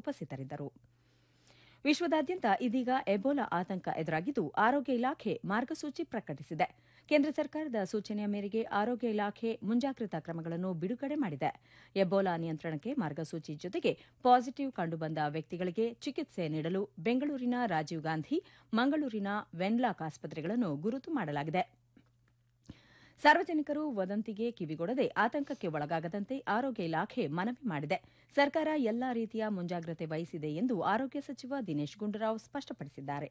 ಉಪಸ್ಥಿತರಿದ್ದರು ವಿಶ್ವದಾದ್ಯಂತ ಇದೀಗ ಎಬೋಲಾ ಆತಂಕ ಎದುರಾಗಿದ್ದು ಆರೋಗ್ಯ ಇಲಾಖೆ ಮಾರ್ಗಸೂಚಿ ಪ್ರಕಟಿಸಿದೆ ಕೇಂದ್ರ ಸರ್ಕಾರದ ಸೂಚನೆಯ ಮೇರೆಗೆ ಆರೋಗ್ಯ ಇಲಾಖೆ ಮುಂಜಾಗ್ರತಾ ಕ್ರಮಗಳನ್ನು ಬಿಡುಗಡೆ ಮಾಡಿದೆ ಎಬೋಲಾ ನಿಯಂತ್ರಣಕ್ಕೆ ಮಾರ್ಗಸೂಚಿ ಜೊತೆಗೆ ಪಾಸಿಟಿವ್ ಕಂಡುಬಂದ ವ್ಯಕ್ತಿಗಳಿಗೆ ಚಿಕಿತ್ಸೆ ನೀಡಲು ಬೆಂಗಳೂರಿನ ರಾಜೀವ್ ಗಾಂಧಿ ಮಂಗಳೂರಿನ ವೆನ್ಲಾಕ್ ಆಸ್ಪತ್ರೆಗಳನ್ನು ಗುರುತು ಮಾಡಲಾಗಿದೆ ಸಾರ್ವಜನಿಕರು ವದಂತಿಗೆ ಕಿವಿಗೊಡದೆ ಆತಂಕಕ್ಕೆ ಒಳಗಾಗದಂತೆ ಆರೋಗ್ಯ ಇಲಾಖೆ ಮನವಿ ಮಾಡಿದೆ ಸರ್ಕಾರ ಎಲ್ಲಾ ರೀತಿಯ ಮುಂಜಾಗ್ರತೆ ವಹಿಸಿದೆ ಎಂದು ಆರೋಗ್ಯ ಸಚಿವ ದಿನೇಶ್ ಗುಂಡೂರಾವ್ ಸ್ಪಷ್ಟಪಡಿಸಿದ್ದಾರೆ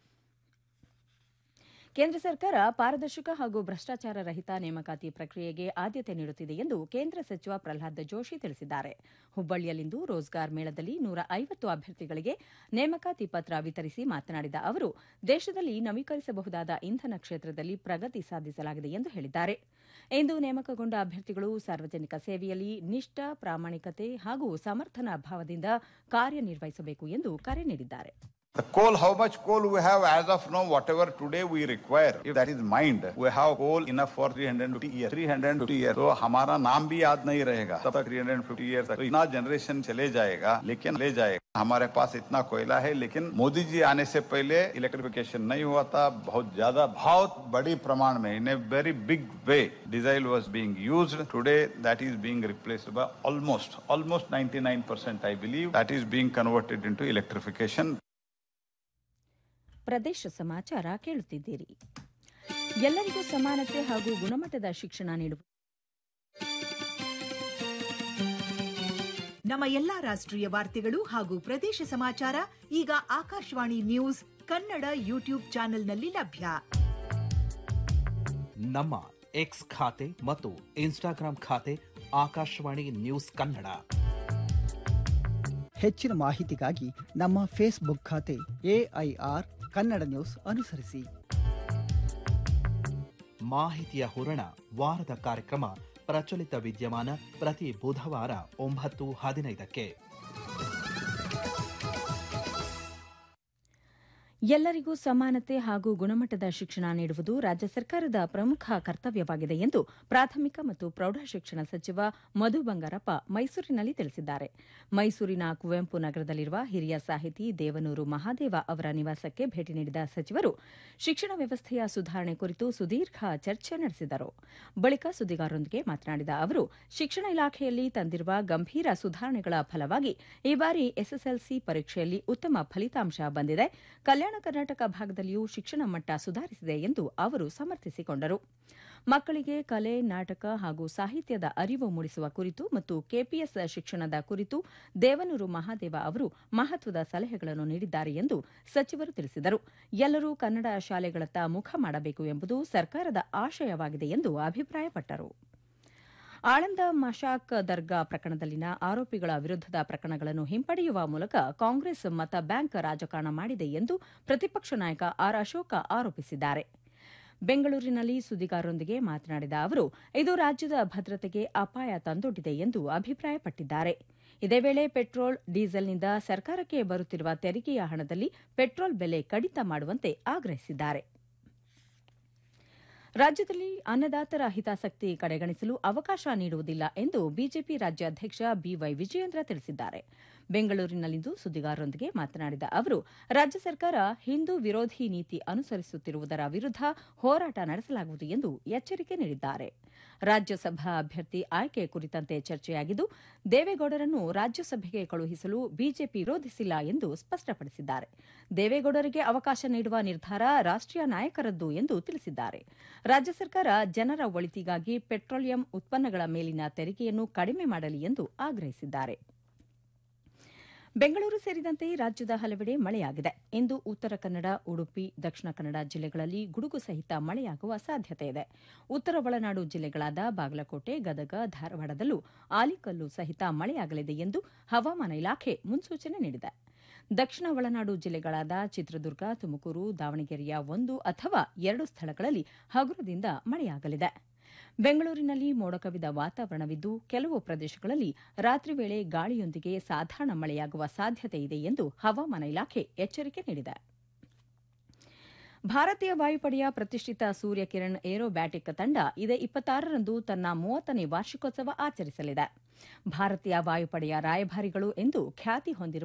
ಕೇಂದ್ರ ಸರ್ಕಾರ ಪಾರದರ್ಶಕ ಹಾಗೂ ಭ್ರಷ್ಟಾಚಾರ ರಹಿತ ನೇಮಕಾತಿ ಪ್ರಕ್ರಿಯೆಗೆ ಆದ್ಯತೆ ನೀಡುತ್ತಿದೆ ಎಂದು ಕೇಂದ್ರ ಸಚಿವ ಪ್ರಹ್ಲಾದ್ ಜೋಶಿ ತಿಳಿಸಿದ್ದಾರೆ ಹುಬ್ಬಳ್ಳಿಯಲ್ಲಿಂದು ರೋಜ್ಗಾರ್ ಮೇಳದಲ್ಲಿ ನೂರ ಐವತ್ತು ಅಭ್ಯರ್ಥಿಗಳಿಗೆ ನೇಮಕಾತಿ ಪತ್ರ ವಿತರಿಸಿ ಮಾತನಾಡಿದ ಅವರು ದೇಶದಲ್ಲಿ ನವೀಕರಿಸಬಹುದಾದ ಇಂಧನ ಕ್ಷೇತ್ರದಲ್ಲಿ ಪ್ರಗತಿ ಸಾಧಿಸಲಾಗಿದೆ ಎಂದು ಹೇಳಿದ್ದಾರೆ ಇಂದು ನೇಮಕಗೊಂಡ ಅಭ್ಯರ್ಥಿಗಳು ಸಾರ್ವಜನಿಕ ಸೇವೆಯಲ್ಲಿ ನಿಷ್ಠ ಪ್ರಾಮಾಣಿಕತೆ ಹಾಗೂ ಸಮರ್ಥನ ಭಾವದಿಂದ ಕಾರ್ಯನಿರ್ವಹಿಸಬೇಕು ಎಂದು ಕರೆ ನೀಡಿದ್ದಾರೆ The coal, how much coal we have as of now, whatever today we require, if that is mined, we have coal enough for 350 years. 350 years. तो हमारा नाम भी याद नहीं रहेगा तब तक 350 years तक तो इतना जनरेशन चले जाएगा लेकिन ले जाएगा हमारे पास इतना कोयला है लेकिन मोदी जी आने से पहले इलेक्ट्रिफिकेशन नहीं हुआ था बहुत ज्यादा बहुत बड़ी प्रमाण में in a very big way diesel was being use today that is being replaced by almost almost 99 percent I believe that is being converted into electrification ಪ್ರದೇಶ ಸಮಾಚಾರ ಕೇಳುತ್ತಿದ್ದೀರಿ ಎಲ್ಲರಿಗೂ ಸಮಾನತೆ ಹಾಗೂ ಗುಣಮಟ್ಟದ ಶಿಕ್ಷಣ ನೀಡುವ ನಮ್ಮ ಎಲ್ಲಾ ರಾಷ್ಟ್ರೀಯ ವಾರ್ತೆಗಳು ಹಾಗೂ ಪ್ರದೇಶ ಸಮಾಚಾರ ಈಗ ಆಕಾಶವಾಣಿ ನ್ಯೂಸ್ ಕನ್ನಡ ಯೂಟ್ಯೂಬ್ ಚಾನೆಲ್ನಲ್ಲಿ ಲಭ್ಯ ನಮ್ಮ ಎಕ್ಸ್ ಖಾತೆ ಮತ್ತು ಇನ್ಸ್ಟಾಗ್ರಾಂ ಖಾತೆ ಆಕಾಶವಾಣಿ ನ್ಯೂಸ್ ಕನ್ನಡ ಹೆಚ್ಚಿನ ಮಾಹಿತಿಗಾಗಿ ನಮ್ಮ ಫೇಸ್ಬುಕ್ ಖಾತೆ ಎಐಆರ್ ಕನ್ನಡ ನ್ಯೂಸ್ ಅನುಸರಿಸಿ ಮಾಹಿತಿಯ ಹೂರಣ ವಾರದ ಕಾರ್ಯಕ್ರಮ ಪ್ರಚಲಿತ ವಿದ್ಯಮಾನ ಪ್ರತಿ ಬುಧವಾರ ಒಂಬತ್ತು ಹದಿನೈದಕ್ಕೆ ಎಲ್ಲರಿಗೂ ಸಮಾನತೆ ಹಾಗೂ ಗುಣಮಟ್ಟದ ಶಿಕ್ಷಣ ನೀಡುವುದು ರಾಜ್ಯ ಸರ್ಕಾರದ ಪ್ರಮುಖ ಕರ್ತವ್ಯವಾಗಿದೆ ಎಂದು ಪ್ರಾಥಮಿಕ ಮತ್ತು ಪ್ರೌಢಶಿಕ್ಷಣ ಸಚಿವ ಮಧು ಬಂಗಾರಪ್ಪ ಮೈಸೂರಿನಲ್ಲಿ ತಿಳಿಸಿದ್ದಾರೆ ಮೈಸೂರಿನ ಕುವೆಂಪು ನಗರದಲ್ಲಿರುವ ಹಿರಿಯ ಸಾಹಿತಿ ದೇವನೂರು ಮಹಾದೇವ ಅವರ ನಿವಾಸಕ್ಕೆ ಭೇಟಿ ನೀಡಿದ ಸಚಿವರು ಶಿಕ್ಷಣ ವ್ಯವಸ್ಥೆಯ ಸುಧಾರಣೆ ಕುರಿತು ಸುದೀರ್ಘ ಚರ್ಚೆ ನಡೆಸಿದರು ಬಳಿಕ ಸುದ್ದಿಗಾರರೊಂದಿಗೆ ಮಾತನಾಡಿದ ಅವರು ಶಿಕ್ಷಣ ಇಲಾಖೆಯಲ್ಲಿ ತಂದಿರುವ ಗಂಭೀರ ಸುಧಾರಣೆಗಳ ಫಲವಾಗಿ ಈ ಬಾರಿ ಎಸ್ಎಸ್ಎಲ್ಸಿ ಪರೀಕ್ಷೆಯಲ್ಲಿ ಉತ್ತಮ ಫಲಿತಾಂಶ ಬಂದಿದೆ ಕಲ್ಯಾಣ ಕರ್ನಾಟಕ ಭಾಗದಲ್ಲಿಯೂ ಶಿಕ್ಷಣ ಮಟ್ಟ ಸುಧಾರಿಸಿದೆ ಎಂದು ಅವರು ಸಮರ್ಥಿಸಿಕೊಂಡರು ಮಕ್ಕಳಿಗೆ ಕಲೆ ನಾಟಕ ಹಾಗೂ ಸಾಹಿತ್ಯದ ಅರಿವು ಮೂಡಿಸುವ ಕುರಿತು ಮತ್ತು ಕೆಪಿಎಸ್ ಶಿಕ್ಷಣದ ಕುರಿತು ದೇವನೂರು ಮಹಾದೇವ ಅವರು ಮಹತ್ವದ ಸಲಹೆಗಳನ್ನು ನೀಡಿದ್ದಾರೆ ಎಂದು ಸಚಿವರು ತಿಳಿಸಿದರು ಎಲ್ಲರೂ ಕನ್ನಡ ಶಾಲೆಗಳತ್ತ ಮುಖ ಮಾಡಬೇಕು ಎಂಬುದು ಸರ್ಕಾರದ ಆಶಯವಾಗಿದೆ ಎಂದು ಅಭಿಪ್ರಾಯಪಟ್ಟರು ಆಳಂದ ಮಶಾಕ್ ದರ್ಗಾ ಪ್ರಕರಣದಲ್ಲಿನ ಆರೋಪಿಗಳ ವಿರುದ್ದದ ಪ್ರಕರಣಗಳನ್ನು ಹಿಂಪಡೆಯುವ ಮೂಲಕ ಕಾಂಗ್ರೆಸ್ ಮತ ಬ್ಯಾಂಕ್ ರಾಜಕಾರಣ ಮಾಡಿದೆ ಎಂದು ಪ್ರತಿಪಕ್ಷ ನಾಯಕ ಆರ್ ಅಶೋಕ ಆರೋಪಿಸಿದ್ದಾರೆ ಬೆಂಗಳೂರಿನಲ್ಲಿ ಸುದ್ದಿಗಾರರೊಂದಿಗೆ ಮಾತನಾಡಿದ ಅವರು ಇದು ರಾಜ್ಯದ ಭದ್ರತೆಗೆ ಅಪಾಯ ತಂದೊಡ್ಡಿದೆ ಎಂದು ಅಭಿಪ್ರಾಯಪಟ್ಟಿದ್ದಾರೆ ಇದೇ ವೇಳೆ ಪೆಟ್ರೋಲ್ ಡೀಸೆಲ್ನಿಂದ ಸರ್ಕಾರಕ್ಕೆ ಬರುತ್ತಿರುವ ತೆರಿಗೆಯ ಹಣದಲ್ಲಿ ಪೆಟ್ರೋಲ್ ಬೆಲೆ ಕಡಿತ ಮಾಡುವಂತೆ ಆಗ್ರಹಿಸಿದ್ದಾರೆ ರಾಜ್ಯದಲ್ಲಿ ಅನ್ನದಾತರ ಹಿತಾಸಕ್ತಿ ಕಡೆಗಣಿಸಲು ಅವಕಾಶ ನೀಡುವುದಿಲ್ಲ ಎಂದು ಬಿಜೆಪಿ ರಾಜ್ಯಾಧ್ಯಕ್ಷ ಬಿವೈ ವಿಜಯೇಂದ್ರ ತಿಳಿಸಿದ್ದಾರೆ ಬೆಂಗಳೂರಿನಲ್ಲಿಂದು ಸುದ್ದಿಗಾರರೊಂದಿಗೆ ಮಾತನಾಡಿದ ಅವರು ರಾಜ್ಯ ಸರ್ಕಾರ ಹಿಂದೂ ವಿರೋಧಿ ನೀತಿ ಅನುಸರಿಸುತ್ತಿರುವುದರ ವಿರುದ್ಧ ಹೋರಾಟ ನಡೆಸಲಾಗುವುದು ಎಂದು ಎಚ್ಚರಿಕೆ ನೀಡಿದ್ದಾರೆ ರಾಜ್ಯಸಭಾ ಅಭ್ಯರ್ಥಿ ಆಯ್ಕೆ ಕುರಿತಂತೆ ಚರ್ಚೆಯಾಗಿದ್ದು ದೇವೇಗೌಡರನ್ನು ರಾಜ್ಯಸಭೆಗೆ ಕಳುಹಿಸಲು ಬಿಜೆಪಿ ವಿರೋಧಿಸಿಲ್ಲ ಎಂದು ಸ್ಪಷ್ಟಪಡಿಸಿದ್ದಾರೆ ದೇವೇಗೌಡರಿಗೆ ಅವಕಾಶ ನೀಡುವ ನಿರ್ಧಾರ ರಾಷ್ಟೀಯ ನಾಯಕರದ್ದು ಎಂದು ತಿಳಿಸಿದ್ದಾರೆ ರಾಜ್ಯ ಸರ್ಕಾರ ಜನರ ಒಳಿತಿಗಾಗಿ ಪೆಟ್ರೋಲಿಯಂ ಉತ್ಪನ್ನಗಳ ಮೇಲಿನ ತೆರಿಗೆಯನ್ನು ಕಡಿಮೆ ಮಾಡಲಿ ಎಂದು ಆಗ್ರಹಿಸಿದ್ದಾರೆ ಬೆಂಗಳೂರು ಸೇರಿದಂತೆ ರಾಜ್ಯದ ಹಲವೆಡೆ ಮಳೆಯಾಗಿದೆ ಇಂದು ಉತ್ತರ ಕನ್ನಡ ಉಡುಪಿ ದಕ್ಷಿಣ ಕನ್ನಡ ಜಿಲ್ಲೆಗಳಲ್ಲಿ ಗುಡುಗು ಸಹಿತ ಮಳೆಯಾಗುವ ಸಾಧ್ಯತೆ ಇದೆ ಉತ್ತರ ಒಳನಾಡು ಜಿಲ್ಲೆಗಳಾದ ಬಾಗಲಕೋಟೆ ಗದಗ ಧಾರವಾಡದಲ್ಲೂ ಆಲಿಕಲ್ಲು ಸಹಿತ ಮಳೆಯಾಗಲಿದೆ ಎಂದು ಹವಾಮಾನ ಇಲಾಖೆ ಮುನ್ಸೂಚನೆ ನೀಡಿದೆ ದಕ್ಷಿಣ ಒಳನಾಡು ಜಿಲ್ಲೆಗಳಾದ ಚಿತ್ರದುರ್ಗ ತುಮಕೂರು ದಾವಣಗೆರೆಯ ಒಂದು ಅಥವಾ ಎರಡು ಸ್ಥಳಗಳಲ್ಲಿ ಹಗುರದಿಂದ ಮಳೆಯಾಗಲಿದೆ ಬೆಂಗಳೂರಿನಲ್ಲಿ ಮೋಡ ಕವಿದ ವಾತಾವರಣವಿದ್ದು ಕೆಲವು ಪ್ರದೇಶಗಳಲ್ಲಿ ರಾತ್ರಿ ವೇಳೆ ಗಾಳಿಯೊಂದಿಗೆ ಸಾಧಾರಣ ಮಳೆಯಾಗುವ ಸಾಧ್ಯತೆ ಇದೆ ಎಂದು ಹವಾಮಾನ ಇಲಾಖೆ ಎಚ್ಚರಿಕೆ ನೀಡಿದೆ ಭಾರತೀಯ ವಾಯುಪಡೆಯ ಪ್ರತಿಷ್ಠಿತ ಸೂರ್ಯ ಕಿರಣ್ ಏರೋಬ್ಯಾಟಿಕ್ ತಂಡ ಇದೇ ಇಪ್ಪತ್ತಾರರಂದು ತನ್ನ ಮೂವತ್ತನೇ ವಾರ್ಷಿಕೋತ್ಸವ ಆಚರಿಸಲಿದೆ ಭಾರತೀಯ ವಾಯುಪಡೆಯ ರಾಯಭಾರಿಗಳು ಎಂದು ಖ್ಯಾತಿ ಹೊಂದಿರುವ